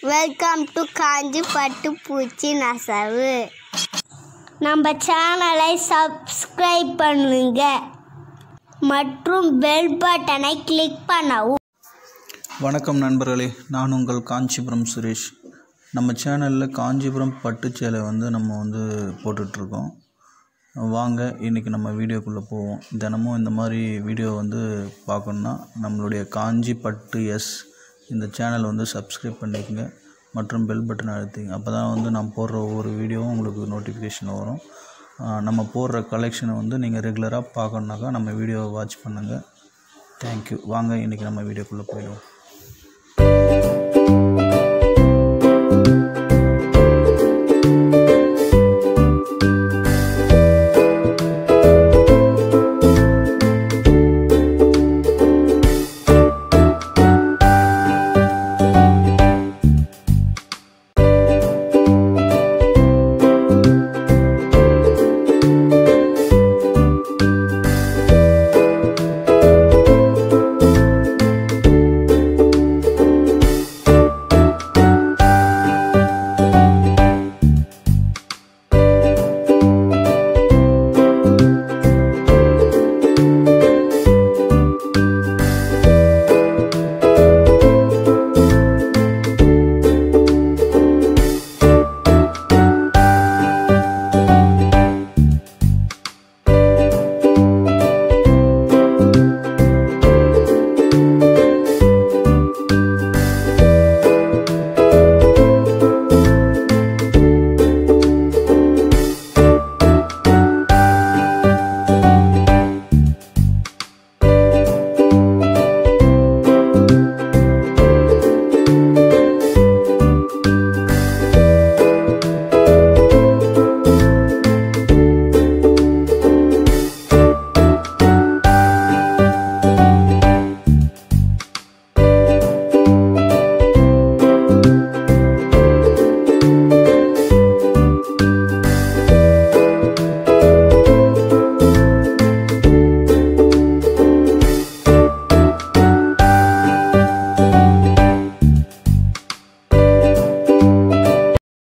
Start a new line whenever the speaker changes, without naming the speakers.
welcome to காஞ்சி பட்டு பூச்சி நசவு நம்ம சேனலை சப்ஸ்கிரைப் பண்ணுங்க மற்றும் பெல் பட்டனை கிளிக் பண்ணவும்
வணக்கம் நண்பர்களே நான் உங்கள் காஞ்சிபுரம் சுரேஷ் நம்ம சேனலில் காஞ்சிபுரம் பட்டுச்சேலை வந்து நம்ம வந்து போட்டுட்ருக்கோம் வாங்க இன்றைக்கி நம்ம வீடியோக்குள்ளே போவோம் தினமும் இந்த மாதிரி வீடியோ வந்து பார்க்கணுன்னா நம்மளுடைய காஞ்சி பட்டு எஸ் இந்த சேனல் வந்து சப்ஸ்கிரைப் பண்ணிக்கங்க மற்றும் பெல் பட்டன் அழுத்திங்க அப்போ தான் வந்து நான் போடுற ஒவ்வொரு வீடியோவும் உங்களுக்கு நோட்டிஃபிகேஷன் வரும் ஆஹ் நம்ம போடுற கலெக்ஷனை வந்து நீங்கள் ரெகுலராக பார்க்கணுனாக்கா நம்ம வீடியோவை வாட்ச் பண்ணுங்கள் தேங்க்யூ வாங்க இன்றைக்கி நம்ம வீடியோக்குள்ளே போயிடுவோம்